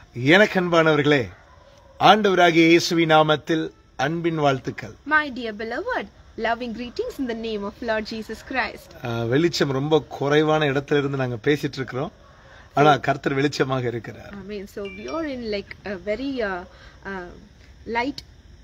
எனக்கு அன்பானவர்களே ஆண்டவராகிய இயேசுவின் நாமத்தில் அன்பின் வாழ்த்துக்கள் My dear beloved, loving greetings in the name of Lord Jesus Christ. அஹ், வெளிச்சம் ரொம்ப குறைவான இடத்துல இருந்து நாங்க பேசிட்டு இருக்கிறோம் ஆனா கர்த்தர் வெளிச்சமாக இருக்கிறார் I mean, so we are in like a very uh, uh, light,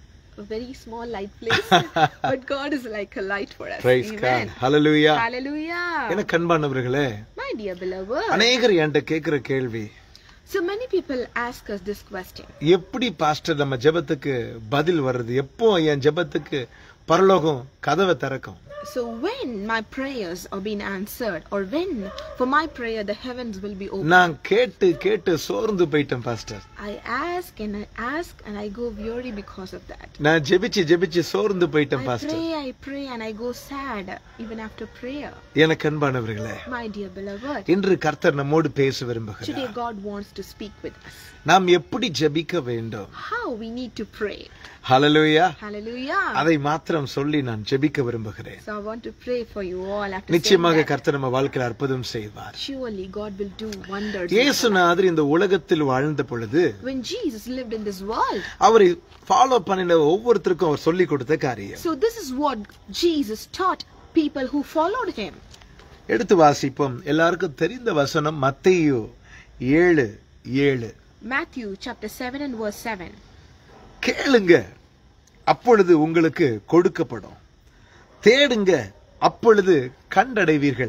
a very small light place, but God is like a light for us. Praise Amen. God hallelujah Hallelujah. எனக்கு அன்பானவர்களே My dear beloved. அநேகர் என்கிட்ட கேக்குற கேள்வி So many people ask us this question. எப்படி pastor நம்ம ஜெபத்துக்கு பதில் வர்றது எப்போ என் ஜெபத்துக்கு பரலோகம் கதவை திறக்கும் So when my prayers are being answered, or when for my prayer the heavens will be open, நான் கேட்டு கேட்டு சோர்ந்து போயிட்டேன் pastor I ask and I ask and I go weary because of that. நான் ஜெபிச்சு ஜெபிச்சு சோர்ந்து போயிட்டேன் I pastor pray, I pray, and I go sad even after prayer. எனக்கு அன்பானவர்களே My dear beloved, இன்று கர்த்தர் நம்மோடு பேச விரும்புகிறார் today God wants to speak with us. நாம் எப்படி ஜெபிக்க வேண்டும் How we need to pray. Hallelujah Hallelujah. அதை மாத்திரம் சொல்லி நான் ஜெபிக்க விரும்புகிறேன் So I want to pray for you all after saying நிச்சயமாக that. கர்த்தர் நம்ம வாழ்க்கையில் அற்புதம் செய்வார் Surely God will do wonders. in our life. இயேசுநாதர் இந்த உலகத்தில் வாழ்ந்த பொழுது When Jesus lived in this world, அவரை ஃபாலோ பண்ணின ஒவ்வொருத்தருக்கும் அவர் சொல்லி கொடுத்த காரியம் so this is what Jesus taught people who followed him. எடுத்து வாசிப்போம் எல்லாருக்கும் தெரிந்த வசனம் மத்தேயு ஏழு ஏழு Matthew chapter 7 and verse 7. கேளுங்க அப்பொழுது உங்களுக்கு கொடுக்கப்படும் தேடுங்க அப்பொழுது கண்டடைவீர்கள்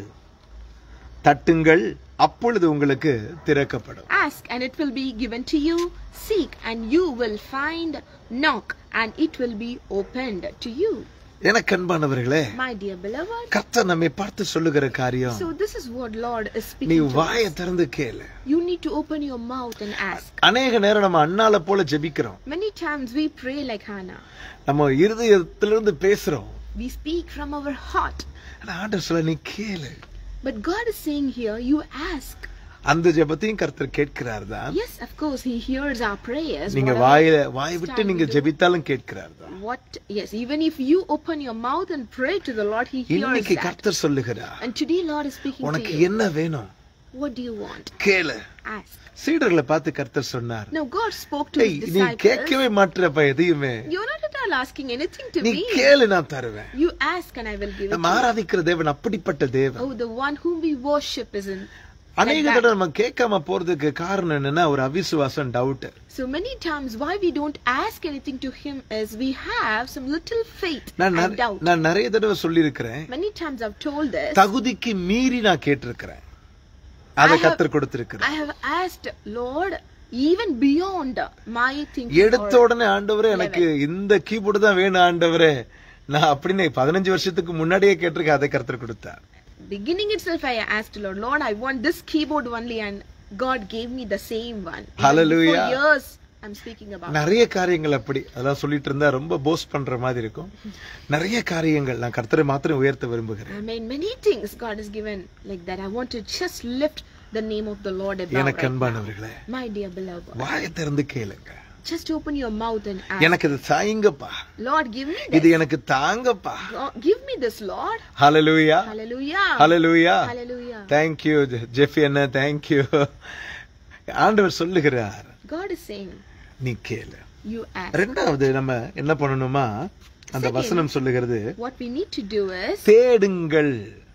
தட்டுங்கள் அப்பொழுது உங்களுக்கு திறக்கப்படும் Ask and it will be given to you. Seek and you will find. Knock and it will be opened to you. எனக்கு அன்பானவர்களே My dear beloved. கர்த்தர் நம்மை பார்த்து சொல்லுகிற காரியம் So this is what Lord is நீ speaking to வாயை us. திறந்து கேளு You need to open your mouth and ask. அநேக நேரம் நம்ம அண்ணால போல ஜெபிக்கிறோம் Many times we pray like Hannah. நம்ம இருதயத்திலிருந்து பேசுறோம் We speak from our heart. ஆனா ஆண்டவர் சொல்ல நீ கேளு But God is saying here, you ask. அந்த ஜெபத்தையும் கர்த்தர் கேட்கிறார் தான் Yes, of course, He hears our prayers. நீங்க whatever- வாயில வாய் விட்டு நீங்க ஜெபித்தாலும் கேட்கிறார் தான் What? Yes, even if you open your mouth and pray to the Lord, He hears இன்னைக்கு that. கர்த்தர் சொல்லுகிறார் And today, Lord is speaking to உனக்கு you. என்ன வேணும் What do you want? கேளு Ask. சீடர்களை பார்த்து கர்த்தர் சொன்னார் Now God spoke to "ஏய், his நீ disciples. கேட்கவே மாட்டேறப்ப எதையுமே You're not at all asking anything to நீ me. கேளு நான் தருவேன் You ask and I will give it நம்ம to you. ஆராதிக்கிற தேவன் அப்படிப்பட்ட தேவன் Oh, the one whom we worship is in. அநேக that. தடவை நம்ம கேட்காம போறதுக்கு காரணம் என்னன்னா ஒரு அவிசுவாசம் doubt So many times, why we don't ask anything to Him is we have some little faith நான் and நிறைய- doubt. நான் நிறைய தடவை சொல்லியிருக்கிறேன் Many times I've told this. தகுதிக்கு மீறி நான் கேட்டிருக்கிறேன் அதை I have- கத்தர் கொடுத்திருக்கிறேன் I have asked, Lord, even beyond my thinking. எடுத்த or- உடனே ஆண்டவரே எனக்கு இந்த கீபோர்டு தான் வேணும் ஆண்டவரே நான் அப்படின்னு பதினஞ்சு வருஷத்துக்கு முன்னாடியே கேட்டிருக்கேன் அதை கருத்தர் கொடுத்தார் Beginning itself, I asked, Lord, Lord, I want this keyboard only, and God gave me the same one. Even Hallelujah. For years, I'm speaking about. நிறைய காரியங்கள் அப்படி அதெல்லாம் சொல்லிட்டு இருந்தா ரொம்ப போஸ்ட் பண்ற மாதிரி இருக்கும் நிறைய காரியங்கள் நான் கர்த்தரை மாத்திரம் உயர்த்த விரும்புகிறேன் I mean, many things God has given like that. I want to just lift the name of the Lord above எனக்கு right now. அன்பானவர்களே My dear beloved, வாயை திறந்து கேளுங்க just open your mouth and ask, எனக்கு இது தாங்கப்பா Lord, give me இது this. எனக்கு தாங்கப்பா God, give me this, Lord. Hallelujah Hallelujah. Hallelujah Hallelujah. thank you ஜெஃபி Anna thank you ஆண்டவர் சொல்லுகிறார் God is saying, நீ கேளு you ask. ரெண்டாவது நம்ம என்ன பண்ணணுமா அந்த Second. வசனம் சொல்லுகிறது What we need to do is தேடுங்கள்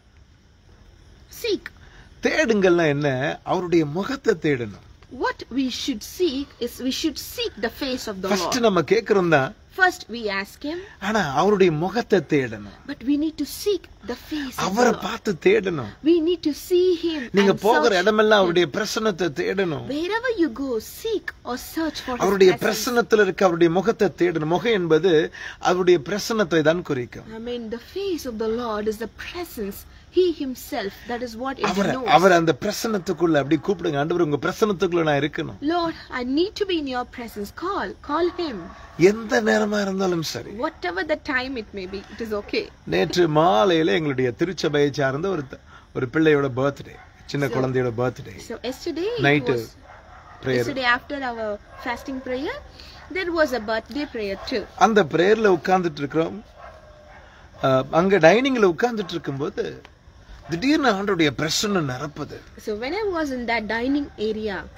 seek. தேடுங்கள்னா என்ன அவருடைய முகத்தை தேடணும் What we should seek is we should seek the face of the first Lord. நம்ம கேக்குறோம் தான் First, we ask Him, ஆனா அவருடைய முகத்தை தேடணும் but we need to seek the face of the அவரை Lord. பார்த்து தேடணும் We need to see Him. நீங்க and போகிற search இடமெல்லாம் Him. அவருடைய பிரசன்னத்தை தேடணும் Wherever you go, seek or search for His அவருடைய presence. பிரசன்னத்துல இருக்க அவருடைய முகத்தை தேடணும் முகம் என்பது அவருடைய பிரசன்னத்தை தான் குறிக்கும் I mean, the face of the Lord is the presence. He Himself, that is what it our denotes. அவர் அந்த பிரசன்னத்துக்குள்ள அப்படி கூப்பிடுங்க ஆண்டவர் உங்க பிரசன்னத்துக்குள்ள நான் இருக்கணும் Lord, I need to be in Your presence. Call, call Him. எந்த நேரமா இருந்தாலும் சரி Whatever the time it may be, it is okay. நேற்று மாலையில எங்களுடைய திருச்சபையை சார்ந்த ஒரு த- ஒரு பிள்ளையோட பர்த்டே சின்ன குழந்தையோட birthday So yesterday, it Night, was, prayer yesterday after our fasting prayer, there was a birthday prayer too. அந்த பிரேயர்ல உட்கார்ந்துட்டு இருக்கிறோம் அஹ், அங்க டைனிங்ல உட்கார்ந்துட்டு இருக்கும்போது திடீர்னு ஆண்டோடைய பிரசன்னம் நிரப்புது So when I was in that dining area,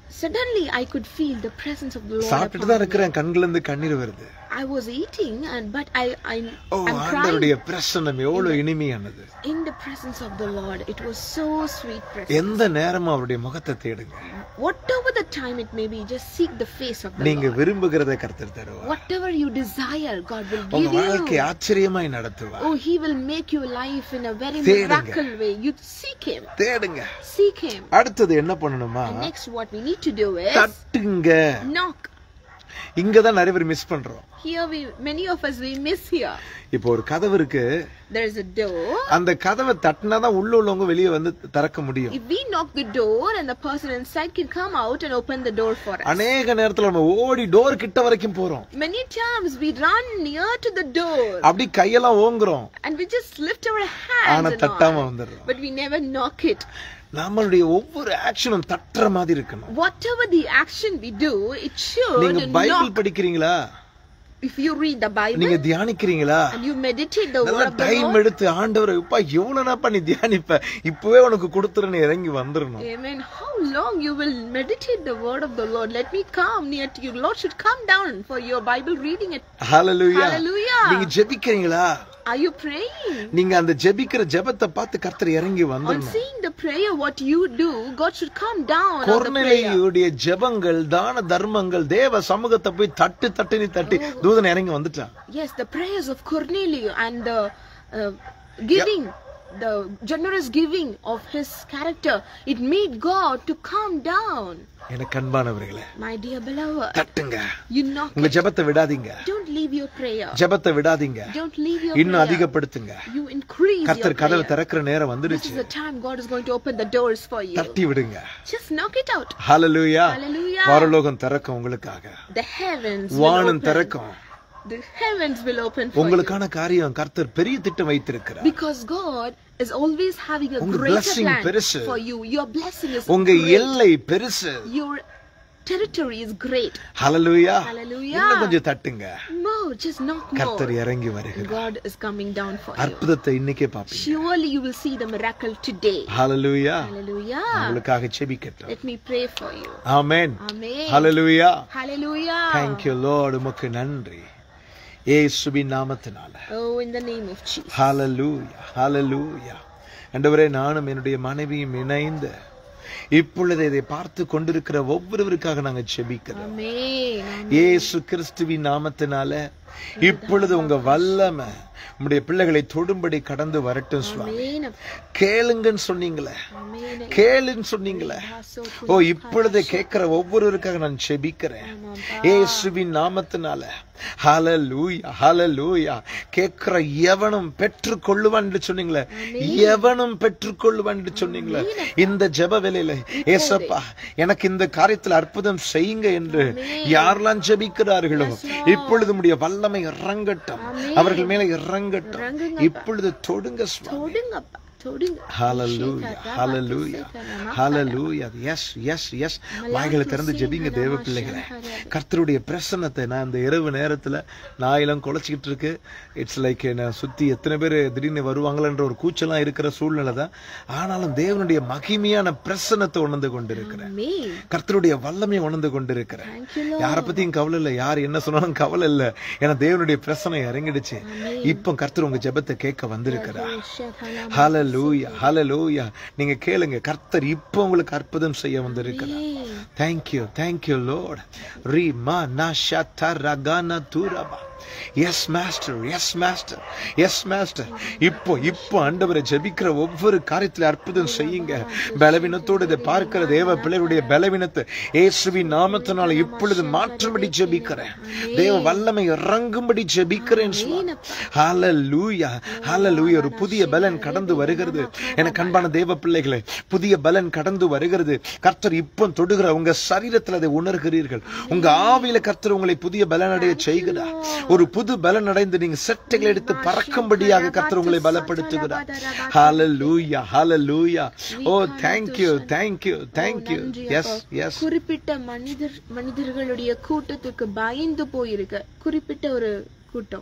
suddenly I could feel the presence of the Lord. சாப்பிட்டுட்டு upon தான் me. இருக்கிறேன் கண்ணுல இருந்து கண்ணீர் வருது I was eating, and but I, I, O I'm crying ஆண்டவருடைய பிரசன்னம் எவ்வளவு இனிமையானது in the presence of the Lord. It was so sweet presence. எந்த நேரமும் அவருடைய முகத்தை தேடுங்க Whatever the time it may be, just seek the face of the நீங்க Lord. விரும்புகிறதை கர்த்தர் தருவார் Whatever you desire, God will உங்க give வாழ்க்கை you. ஆச்சரியமாய் நடத்துவார் Oh, He will make your life in a very தேடுங்க. miracle way. You seek Him, தேடுங்க seek Him. அடுத்தது என்ன பண்ணணுமா And next, what we need to do is தட்டுங்க knock. இங்கதான் நிறைய பேர் மிஸ் பண்றோம் Here we, many of us, we miss here. இப்போ ஒரு கதவு இருக்கு There is a door. அந்த கதவை தட்டினாதான் உள்ள உள்ளவங்க வெளியே வந்து திறக்க முடியும் If we knock the door and the person inside can come out and open the door for us. அநேக நேரத்துல நம்ம ஓடி டோர் கிட்ட வரைக்கும் போறோம் Many times we run near to the door அப்படி கையெல்லாம் ஓங்குறோம் and we just lift our hands ஆனா and தட்டாம all, வந்துடுறோம் but we never knock it. நம்மளுடைய ஒவ்வொரு ஆக்ஷனும் தட்டுற மாதிரி இருக்கணும் Whatever the action we do, it should நீங்க பைபிள் knock. படிக்கிறீங்களா If you read the Bible நீங்க தியானிக்கிறீங்களா and you meditate the நல்ல word of the time Lord, எடுத்து ஆண்டவர் இப்ப எவ்வளவு நாப்பா நீ தியானிப்ப இப்பவே உனக்கு கொடுத்துருன்னு இறங்கி வந்துடணும் Amen. How long you will meditate the word of the Lord? Let me come near to you. Lord should come down for your Bible reading it. Hallelujah Hallelujah. நீங்க ஜெபிக்கிறீங்களா Are you praying? நீங்க அந்த ஜெபிக்கிற ஜெபத்தை பார்த்து கர்த்தர் இறங்கி On வந்துடணும் seeing the prayer, what you do, God should come down on the prayer. கொர்நிலையுடைய ஜெபங்கள் தான தர்மங்கள் தேவ சமூகத்தை போய் தட்டு தட்டுன்னு தட்டி தூதன் இறங்கி வந்துட்டான் Yes, the prayers of Cornelius and the uh, giving, the generous giving of his character, it made God to come down. எனக்கு அன்பானவர்களே My dear beloved, தட்டுங்க you knock உங்க it. ஜெபத்தை விடாதீங்க Don't leave your prayer. ஜெபத்தை விடாதீங்க Don't leave your இன்னும் prayer. அதிகப்படுத்துங்க You increase your கர்த்தர் கதவை prayer. திறக்கிற நேரம் This வந்துருச்சு is the time God is going to open the doors for you. தட்டி விடுங்க Just knock it out. Hallelujah Hallelujah. பரலோகம் திறக்கும் உங்களுக்காக The heavens will வானம் open. திறக்கும் The heavens will open for you. உங்களுக்கான காரியம் கர்த்தர் பெரிய திட்டம் வைத்திருக்கிறார் Because God is always having a உங்க greater blessing plan பெருசு. for you. Your blessing is உங்க great. எல்லை பெருசு Your territory is great. Hallelujah Hallelujah. இன்னும் கொஞ்சம் தட்டுங்க More, just knock கர்த்தர் more. இறங்கி வருகிறார் God is coming down for you. அற்புதத்தை இன்னைக்கே பாப்பீங்க Surely you will see the miracle today. Hallelujah Hallelujah. உங்களுக்காக செபிக்கட்டும் Let me pray for you. Amen Amen. Hallelujah Hallelujah. thank you lord உமக்கு நன்றி இயேசுவின் நாமத்தினால Oh, in the name of Jesus. ஹalleluya ஹalleluya ஆண்டவரே நானும் என்னுடைய மனைவியும் இணைந்து இப்பொழுது இதை பார்த்து கொண்டிருக்கிற ஒவ்வொருவருக்காக நாங்க செபிக்கிறோம் Amen. இயேசு கிறிஸ்துவின் நாமத்தினால இப்பொழுது உங்க வல்லமை உம்முடைய பிள்ளைகளை தொடும்படி கடந்து வரட்டும் சுவாமி Amen. கேளுங்கன்னு சொன்னீங்களே Amen. கேளுன்னு சொன்னீங்களே ஓ இப்பொழுது கேட்கிற ஒவ்வொருவருக்காக நான் செபிக்கிறேன் இயேசுவின் நாமத்தினால ஹalleluya ஹalleluya கேட்கிற எவனும் பெற்றுக்கொள்ளுவான் என்று சொன்னீங்களே எவனும் பெற்றுக்கொள்ளுவான் என்று சொன்னீங்களே இந்த ஜெப வேளையில ஏசப்பா எனக்கு இந்த காரியத்தில் அற்புதம் செய்யுங்க என்று யாரெல்லாம் ஜெபிக்கிறார்களோ இப்பொழுது உம்முடைய வல்லமை இறங்கட்டும் அவர்கள் மேல இறங்கட்டும் இப்பொழுது தொடுங்க சுவாமி தொடுங்கப்பா தொடுங்க hallelujah hallelujah hallelujah yes yes yes வாய்களை திறந்து ஜெபிங்க தேவ பிள்ளைகளே கர்த்தருடைய பிரசன்னத்தை நான் இந்த இரவு நேரத்துல நாயெல்லாம் குலைச்சிக்கிட்டு இருக்கு இட்ஸ் லைக் என்ன சுத்தி எத்தனை பேர் திடீர்னு வருவாங்களன்ற ஒரு கூச்சலாம் இருக்கிற சூழ்நிலை தான் ஆனாலும் தேவனுடைய மகிமையான பிரசன்னத்தை உணர்ந்து கொண்டிருக்கிறேன் Amen. கர்த்தருடைய வல்லமையை உணர்ந்து கொண்டிருக்கிறேன் Thank you, Lord. யார பத்தியும் கவலை இல்ல யார் என்ன சொன்னாலும் கவலை இல்ல ஏன்னா தேவனுடைய பிரசனை இறங்கிடுச்சு இப்போ கர்த்தர் உங்க ஜெபத்தை கேட்க வந்திருக்கிறார் ஹalleluya ஹalleluya நீங்க கேளுங்க கர்த்தர் இப்போ உங்களுக்கு அற்புதம் செய்ய வந்திருக்கிறார் thank you thank you lord rima nashata ragana turaba yes master yes master yes master இப்போ இப்போ ஆண்டவரை ஜெபிக்கிற ஒவ்வொரு காரியத்துல அற்புதம் செய்யுங்க பலவீனத்தோடு இதை பார்க்கிற தேவ பிள்ளைகளுடைய பலவீனத்தை இயேசுவின் நாமத்தினால இப்பொழுது மாற்றும்படி ஜெபிக்கிறேன் தேவ வல்லமை இறங்கும்படி ஜெபிக்கிறேன் ஹalleluya ஹalleluya ஒரு புதிய பலன் கடந்து வருகிறது எனக்கு அன்பான தேவ பிள்ளைகளே புதிய பலன் கடந்து வருகிறது கர்த்தர் இப்போ தொடுகிற உங்க சரீரத்தில் அதை உணர்கிறீர்கள் உங்க ஆவியில கர்த்தர் உங்களை புதிய பலன் அடைய செய்கிறார் ஒரு புது பலன் அடைந்து நீங்க செட்டைகள் எடுத்து பறக்கும்படியாக கர்த்தர் உங்களை பலப்படுத்துகிறார் hallelujah hallelujah oh thank you thank you thank you yes yes குறிப்பிட்ட மனிதர் மனிதர்களுடைய கூட்டத்துக்கு பயந்து போயிருக்க குறிப்பிட்ட ஒரு கூட்டம்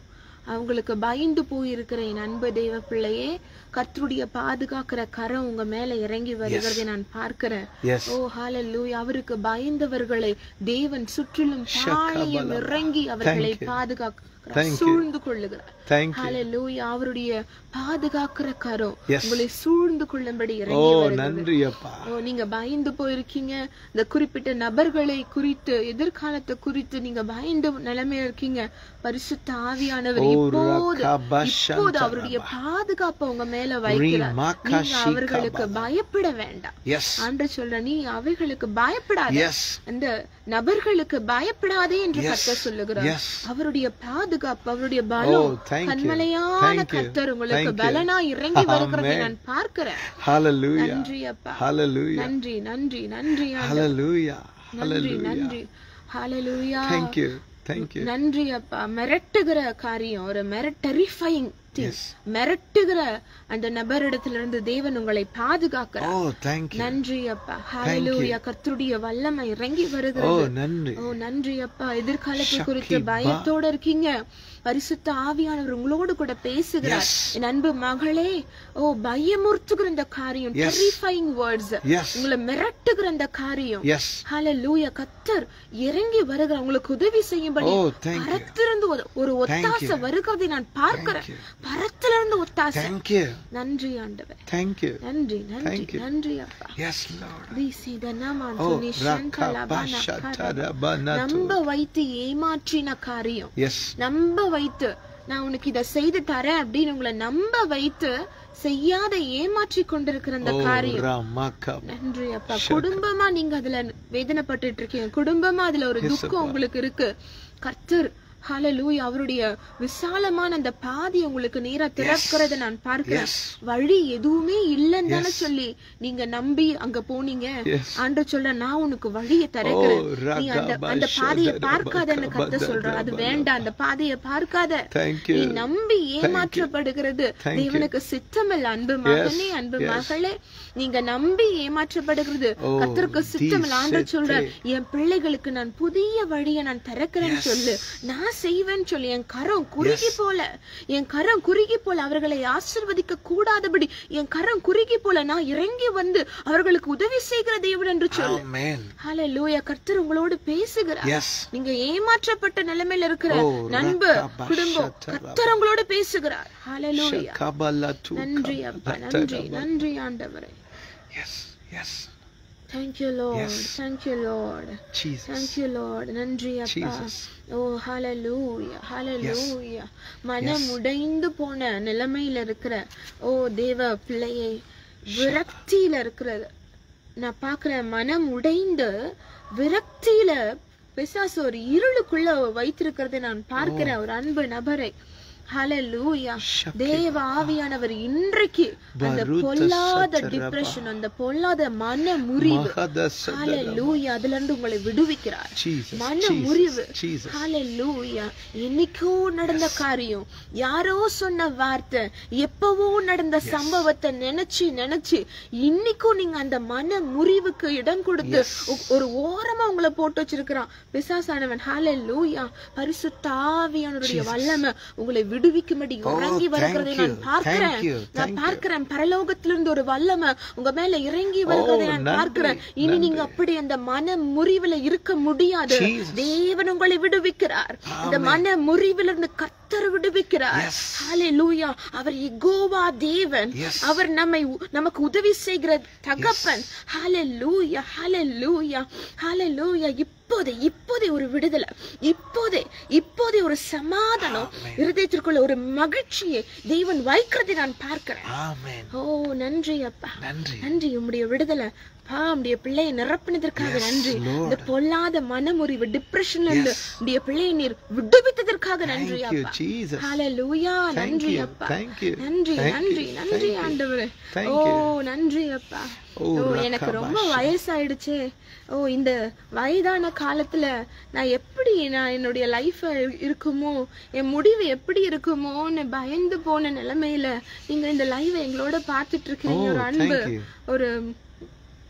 அவங்களுக்கு பயந்து போயிருக்கிற என் அன்பு தெய்வ பிள்ளையே கர்த்தருடைய பாதுகாக்கிற கரம் உங்க மேல இறங்கி வருகிறதை நான் பார்க்கிறேன் எஸ் ஓ ஹalleluya அவருக்கு பயந்தவர்களை தேவன் சுற்றிலும் பாளையம் இறங்கி அவர்களை Thank you. பாதுகாக்கிறார் Thank you. சூழ்ந்து கொள்ளுகிறார் தேங்க்யூ ஹalleluya அவருடைய பாதுகாக்கிற கரம் Yes. உங்களை சூழ்ந்து கொள்ளும்படி ஓ இறங்கி வருகிறது நன்றி அப்பா ஓ நீங்க பயந்து போயிருக்கீங்க இந்த குறிப்பிட்ட நபர்களை குறித்து எதிர்காலத்தை குறித்து நீங்க பயந்து நிலைமையில இருக்கீங்க பரிசுத்த ஆவியானவர் ஓ, இப்போது ரகபஷந்தரபா. இப்போது அவருடைய பாதுகாப்பை உங்க மேல வைக்கிறார் ரீமாகா நீங்க அவர்களுக்கு ஷிகபா. பயப்பட வேண்டாம் எஸ் ஆண்டு சொல்ற நீ அவைகளுக்கு பயப்படாத எஸ் அந்த நபர்களுக்கு பயப்படாதே என்று Yes. கர்த்தர் சொல்லுகிறார் Yes. அவருடைய பாதுகாப்பு அவருடைய ஓ பலம் தேங்க் யூ கண்மலையான Thank you. கர்த்தர் உங்களுக்கு Thank you. பலனா இறங்கி வருகிறதை Amen. நான் பார்க்கிறேன் ஹalleluya நன்றி அப்பா ஹalleluya நன்றி நன்றி நன்றி ஆண்டவரே. ஹalleluya நன்றி ஹalleluya நன்றி ஹalleluya thank you thank you நன்றி அப்பா மிரட்டுகிற காரியம் ஒரு டெரிஃபைங் Yes. மிரட்டுகிற அந்த நபரிடத்துல இருந்து தேவன் உங்களை பாதுகாக்கிறார் ஓ தேங்க் யூ நன்றி அப்பா ஹalleluya கர்த்தருடைய வல்லமை இறங்கி ஓ வருகிறது நன்றி ஓ நன்றி அப்பா எதிர்காலத்தை Shaki குறித்து ba. பயத்தோட இருக்கீங்க பரிசுத்த ஆவியானவர் உங்களோடு கூட பேசுகிறார் Yes. என் அன்பு மகளே ஓ பயமுறுத்துகிற இந்த காரியம் Yes. டெரிஃபைங் வேர்ட்ஸ் எஸ் உங்களை மிரட்டுகிற இந்த காரியம் எஸ் ஹalleluya கத்தர் இறங்கி வருகிற உங்களுக்கு உதவி செய்யும்படி ஓ thank you பரத்திலிருந்து ஒரு- ஒரு Thank ஒத்தாசை you. வருகிறதை நான் பார்க்கிறேன் Thank you. பரத்திலிருந்து ஒத்தாசை thank you நன்றி ஆண்டவர் thank you நன்றி நன்றி Thank you. நன்றி அப்பா yes lord வீசித நாமான் ஓ சொல்லி சங்கலபானா rakabashatarabanato நம்ப வைத்து ஏமாற்றின காரியம் yes நம்ப வைத்து நான் உனக்கு இத செய்து தரேன் அப்படின்னு உங்களை நம்ப வைத்து செய்யாத ஏமாற்றி கொண்டிருக்கிற அந்த ஓ காரியம் ramakab நன்றி அப்பா Shaka. குடும்பமா நீங்க அதுல வேதனைப்பட்டுட்டு இருக்கீங்க குடும்பமா அதுல ஒரு Yes, துக்கம் அப்பா. உங்களுக்கு இருக்கு கர்த்தர் ஹalleluya அவருடைய விசாலமான அந்த பாதி உங்களுக்கு நேரா திறக்கிறத நான் பார்க்கிறேன் Yes. வழி எதுவுமே இல்லைன்னு தானே Yes. சொல்லி நீங்க நம்பி அங்க போனீங்க Yes. ஆண்டு சொல்ல நான் உனக்கு வழியை திறக்கிறேன் ஓ, நீ அந்த ரகபா அந்த பாதையை ஷதரபா பார்க்காதன்னு கத்த கபதரபா சொல்ற அது வேண்டாம் அந்த பாதையை பார்க்காத thank நீ you நம்பி ஏமாற்றப்படுகிறது Thank you. தேவனுக்கு சித்தமில்ல அன்பு மகனே அன்பு yes. மகளே நீங்க நம்பி ஏமாற்றப்படுகிறது Oh, கத்தருக்கு சித்தமில்ல ஆண்டு தீசெத்தே. சொல்ற என் பிள்ளைகளுக்கு நான் புதிய வழியை நான் திறக்கிறேன்னு Yes. சொல்லு நான் செய்வேன்னு சொல்லி என் கரம் குறுகி போல என் கரம் குறுகி போல அவர்களை ஆசிர்வதிக்க கூடாதபடி என் கரம் குறுகி போல நான் இறங்கி வந்து அவர்களுக்கு உதவி செய்கிற தேவன் என்று சொல்லு amen ஹalleluya கர்த்தர் உங்களோடு பேசுகிறார் yes நீங்க ஏமாற்றப்பட்ட நிலைமையில இருக்கிற ஓ, நண்பு ரக்கபா குடும்பம் ஷத்தரபா. கர்த்தர் உங்களோட பேசுகிறார் ஹalleluya shakabalatu நன்றி அப்பா நன்றி நன்றி ஆண்டவரே yes yes thank you lord Yes. thank you lord jesus thank you lord நன்றி அப்பா Jesus. ஓ ஹalleluya ஹalleluya மனம் உடைந்து போன நிலைமையில இருக்கிற ஓ தேவ பிள்ளையை விரக்தியில இருக்கிறது நான் பார்க்கிறேன் மனம் உடைந்து விரக்தியில பிசாசு ஒரு இருளுக்குள்ள வைத்திருக்கிறதை நான் பார்க்கிறேன் ஒரு அன்பு நபரை ஹalleluya Shakti. தேவ ஆவியானவர் இன்றைக்கு அந்த Baruta பொல்லாத Sataraba. டிப்ரெஷன் அந்த பொல்லாத மன முறிவு Mahadasadara. ஹalleluya அதுல இருந்து உங்களை விடுவிக்கிறார் Jesus, மன Jesus, முறிவு Jesus. ஹalleluya என்னைக்கோ நடந்த காரியம் யாரோ சொன்ன வார்த்தை எப்பவோ நடந்த சம்பவத்தை நினைச்சு நினைச்சு இன்னைக்கும் நீங்க அந்த மன முறிவுக்கு இடம் கொடுத்து ஒ- ஒரு ஓரமா உங்களை போட்டு வச்சிருக்கிறான் பிசாசானவன் ஹalleluya பரிசுத்த ஆவியானவருடைய வல்லமை உங்களை விடுவிக்கும்படி இறங்கி thank வருகிறதை you, நான் பார்க்கிறேன் thank you, நான் thank you. பார்க்கிறேன் பரலோகத்திலிருந்து ஒரு வல்லமை உங்க மேல இறங்கி வருகிறதை Oh, நான் நன்றி, பார்க்கிறேன் இனி நீங்க அப்படி அந்த மன முறிவுல இருக்க முடியாது Jesus. தேவன் உங்களை விடுவிக்கிறார் இந்த மன முறிவிலிருந்து கர்த்தர் விடுவிக்கிறார் Yes. ஹalleluya அவர் யெகோவா தேவன் Yes. அவர் நம்மை உ- நமக்கு உதவி செய்கிற தகப்பன் ஹalleluya ஹalleluya ஹalleluya இப்போதே இப்போதே ஒரு விடுதலை இப்போதே இப்போதே ஒரு சமாதானம் Amen. இருதயத்திற்குள்ள ஒரு மகிழ்ச்சியை தேவன் வைக்கிறதை நான் பார்க்கிறேன் Amen. ஓ நன்றி அப்பா நன்றி நன்றி உம்முடைய விடுதலை பா உம்முடைய பிள்ளையை நிரப்பினதற்காக Yes, நன்றி Lord. இந்த பொல்லாத மனமுறிவு டிப்ரெஷன்ல இருந்து Yes. உம்முடைய பிள்ளையை நீர் விடுவித்ததற்காக நன்றி Thank you, அப்பா Jesus. ஹalleluya Thank நன்றி you, அப்பா thank you, நன்றி thank நன்றி you, நன்றி thank you. ஆண்டவரே Thank ஓ you. நன்றி அப்பா ஓ, ஓ எனக்கு ரொம்ப ரக்கபாஷா. வயசாயிடுச்சே ஓ இந்த வயதான காலத்துல நான் எப்படி நான் என்னுடைய லைஃப் இருக்குமோ என் முடிவு எப்படி இருக்குமோன்னு பயந்து போன நிலைமையில நீங்க இந்த லைவ் எங்களோட பார்த்துட்டு இருக்கீங்க Oh, ஒரு அன்பு thank you. ஒரு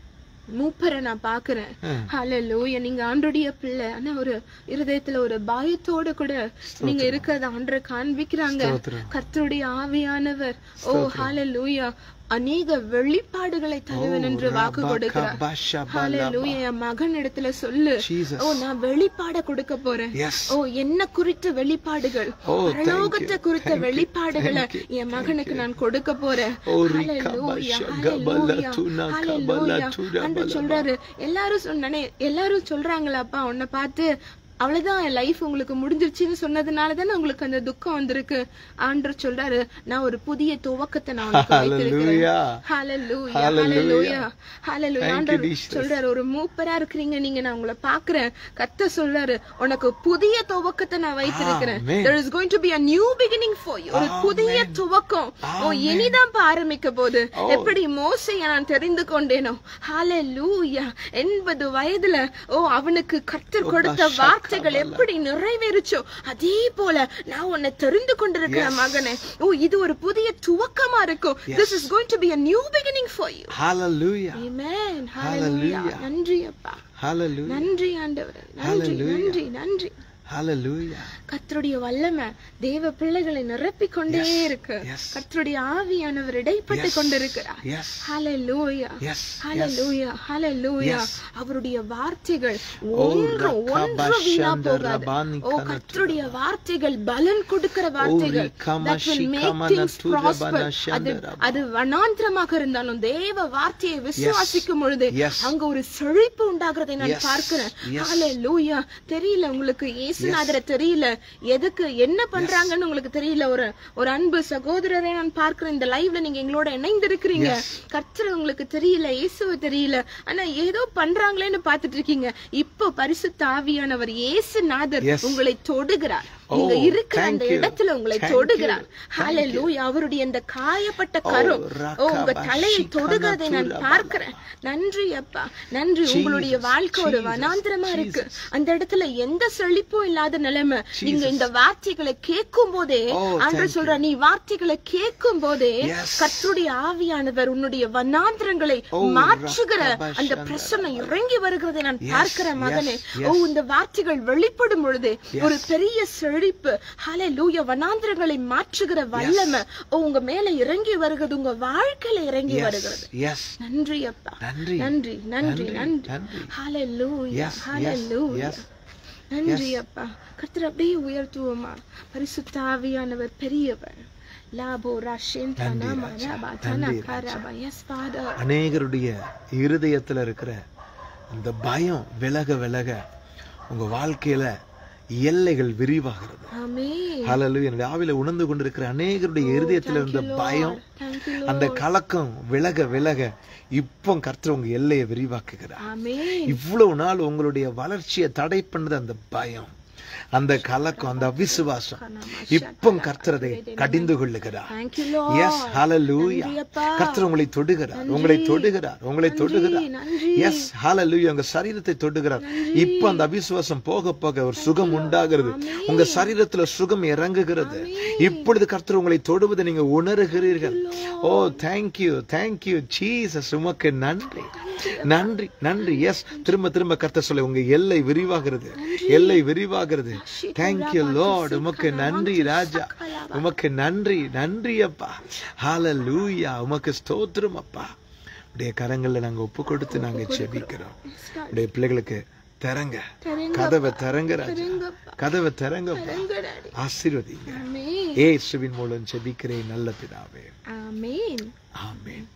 மூப்பரை நான் பாக்குறேன் ஹalleluya நீங்க ஆண்டோடைய பிள்ளை ஆனா ஒரு இருதயத்துல ஒரு பயத்தோட கூட நீங்க இருக்கிறத ஆண்டரை காண்பிக்கிறாங்க ஸ்தோத்திரம். கர்த்தருடைய ஆவியானவர் ஓ ஹalleluya அநேக வெளிப்பாடுகளை தருவேன் என்று வாக்கு கொடுக்கிறார் ஹalleluya என் மகன் இடத்துல சொல்லு Jesus. ஓ நான் வெளிப்பாட கொடுக்க போறேன் Yes. ஓ என்ன குறித்த வெளிப்பாடுகள் Oh, thank you. பரலோகத்தை குறித்த Thank you. வெளிப்பாடுகளை Thank you. என் மகனுக்கு நான் கொடுக்க போறேன் Oh, Hallelujah, rikabasha, gabala, hallelujah, tuna, hallelujah. kabala, tuna, ஆண்டவர் balaba. சொல்றாரு எல்லாரும் சொன்னனே எல்லாரும் சொல்றாங்களாப்பா உன்னை பார்த்து அவ்வளவுதான் என் லைஃப் உங்களுக்கு முடிஞ்சிருச்சுன்னு சொன்னதுனால தானே உங்களுக்கு அந்த துக்கம் வந்திருக்கு ஆண்டவர் சொல்றாரு நான் ஒரு புதிய துவக்கத்தை நான் உனக்கு வைத்திருக்கிறேன் Hallelujah. Hallelujah, Hallelujah. hallelujah, hallelujah. Thank you, ஆண்டவர் Jesus. சொல்றாரு ஒரு மூப்பரா இருக்கிறீங்க நீங்க நான் உங்களை பாக்குறேன் கத்த சொல்றாரு உனக்கு புதிய துவக்கத்தை நான் வைத்திருக்கிறேன் Amen. there is going to be a new beginning for you ஒரு புதிய துவக்கம் ஓ இனிதான் ஆரம்பிக்க போது எப்படி மோசைய நான் தெரிந்து கொண்டேனோ ஹalleluya எண்பது வயதுல ஓ அவனுக்கு கர்த்தர் கொடுத்த வார்த்தைகள் எப்படி நிறைவேறுச்சோ அதே போல நான் உன்னை தெரிந்து கொண்டிருக்கிற மகனே ஓ இது ஒரு புதிய துவக்கமா இருக்கும் this is going to be a new beginning for you Hallelujah. amen hallelujah Hallelujah. நன்றி அப்பா Hallelujah. நன்றி ஆண்டவரே நன்றி Hallelujah. நன்றி நன்றி Hallelujah. கர்த்தருடைய வல்லமை தேவ பிள்ளைகளை நிரப்பிக் கொண்டே இருக்கு Yes. கர்த்தருடைய ஆவியானவர் இடைப்பட்டு கொண்டிருக்கிறார் Yes. ஹalleluya Yes. ஹalleluya ஹalleluya Yes. அவருடைய வார்த்தைகள் ஓ, ஒன்று ஒன்று வீணா ரகபஷந்த போகாது ரபானி ஓ கனத்துரபா. கர்த்தருடைய வார்த்தைகள் பலன் கொடுக்கிற வார்த்தைகள் that will make ரிகமஷிகமன things prosper துரபன அது சந்தரபா. அது வனாந்திரமாக இருந்தாலும் தேவ வார்த்தையை விசுவாசிக்கும் பொழுது Yes. அங்க ஒரு செழிப்பு உண்டாகிறதை நான் Yes. பார்க்கிறேன் Yes. ஹalleluya தெரியல உங்களுக்கு இயேசுநாதரை தெரியல எதுக்கு என்ன பண்றாங்கன்னு உங்களுக்கு தெரியல ஒரு ஒரு அன்பு சகோதரரை நான் பார்க்கிறேன் இந்த லைவ்ல நீங்க எங்களோட இணைந்து இருக்கிறீங்க கர்த்தர் உங்களுக்கு தெரியல இயேசுவை தெரியல ஆனா ஏதோ பண்றாங்களேன்னு பார்த்துட்டு இருக்கீங்க இப்போ பரிசுத்த ஆவியானவர் இயேசுநாதர் Yes. உங்களை தொடுகிறார் Oh, நீங்க இருக்கிற thank அந்த you. இடத்துல உங்களை Thank தொடுகிறார் you. ஹalleluya அவருடைய அந்த காயப்பட்ட கரம் ஓ உங்க தலையை தொடுகிறதை நான் பார்க்கிறேன் நன்றி அப்பா நன்றி உங்களுடைய வாழ்க்கை ஒரு வனாந்திரமா இருக்கு அந்த இடத்துல எந்த செழிப்பும் இல்லாத நிலைமை நீங்க இந்த வார்த்தைகளை கேட்கும் போதே Oh, ஆண்டவர் thank சொல்ற நீ வார்த்தைகளை கேட்கும் போதே Yes. கர்த்தருடைய ஆவியானவர் உன்னுடைய வனாந்திரங்களை Oh, மாற்றுகிற rakabashanda. அந்த பிரசனை இறங்கி வருகிறதை நான் Yes, பார்க்கிறேன் மகனே yes, ஓ இந்த வார்த்தைகள் வெளிப்படும் பொழுது ஒரு பெரிய செழிப்பு ஹalleluya வனாந்திரங்களை மாற்றுகிற வல்லமை ஓ உங்க மேல இறங்கி வருகிறது உங்க வாழ்க்கையில இறங்கி வருகிறது Yes. நன்றி அப்பா நன்றி. நன்றி நன்றி நன்றி, நன்றி நன்றி. ஹalleluya Yes, yes, ஹalleluya yes. நன்றி அப்பா கர்த்தர் அப்படியே உயர்த்துவோமா பரிசுத்த ஆவியானவர் பெரியவர் லாபோ ராஷேன் நன்றி, தனா ராஜா. மரபா தனா நன்றி, கரபா எஸ் ஃபாதர் அநேகருடைய இருதயத்துல இருக்கிற அந்த பயம் விலக விலக உங்க வாழ்க்கையில எல்லைகள் விரிவாகிறது ஆமென் ஹalleluya என்னுடைய ஆவில உணர்ந்து கொண்டிருக்கிற அநேகருடைய இருதயத்துல இருந்த பயம் thank you அந்த கலக்கம் விலக விலக இப்போ கர்த்தர் உங்க எல்லையை விரிவாக்குகிறார் ஆமென் இவ்வளவு நாள் உங்களுடைய வளர்ச்சியை தடை பண்ணது அந்த பயம் அந்த கலக்கம் அந்த அவிசுவாசம் இப்போ கர்த்தர் அதை கடிந்து கொள்ளுகிறார் thank you lord yes hallelujah நன்றி அப்பா. கர்த்தர் உங்களை தொடுகிறார் உங்களை தொடுகிறார் உங்களை தொடுகிறார் நன்றி எஸ் ஹalleluya உங்க சரீரத்தை தொடுகிறார் இப்போ அந்த அவிசுவாசம் போக போக ஒரு சுகம் உண்டாகிறது உங்க சரீரத்துல சுகம் இறங்குகிறது இப்பொழுது கர்த்தர் உங்களை தொடுவதை நீங்க உணர்கிறீர்கள் oh thank you thank you Jesus உமக்கு நன்றி நன்றி நன்றி எஸ் திரும்ப திரும்ப கர்த்தர் சொல்ல உங்க எல்லை விரிவாகிறது எல்லை விரிவாகிறது thank you லார்ட் உமக்கு நன்றி ராஜா உமக்கு நன்றி நன்றி அப்பா ஹalleluya உமக்கு ஸ்தோத்திரம் அப்பா உடைய கரங்கள்ல நாங்க ஒப்பு கொடுத்து நாங்க ஜெபிக்கிறோம் உடைய பிள்ளைகளுக்கு திறங்க கதவை திறங்க ராஜா கதவை திறங்கப்பா எங்க டாடி ஆசீர்வதிங்க ஆமென் ஏசுவின் மூலம் ஜெபிக்கிறேன் நல்ல பிதாவே ஆமென் ஆமென்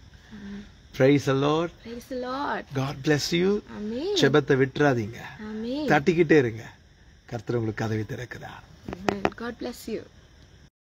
praise the lord praise the lord god bless you ஆமென் ஜெபத்தை விட்டுறாதீங்க ஆமென் தட்டிக்கிட்டே இருங்க கர்த்தர் உங்களுக்கு கதவை திறக்கிறார் Amen. God bless you.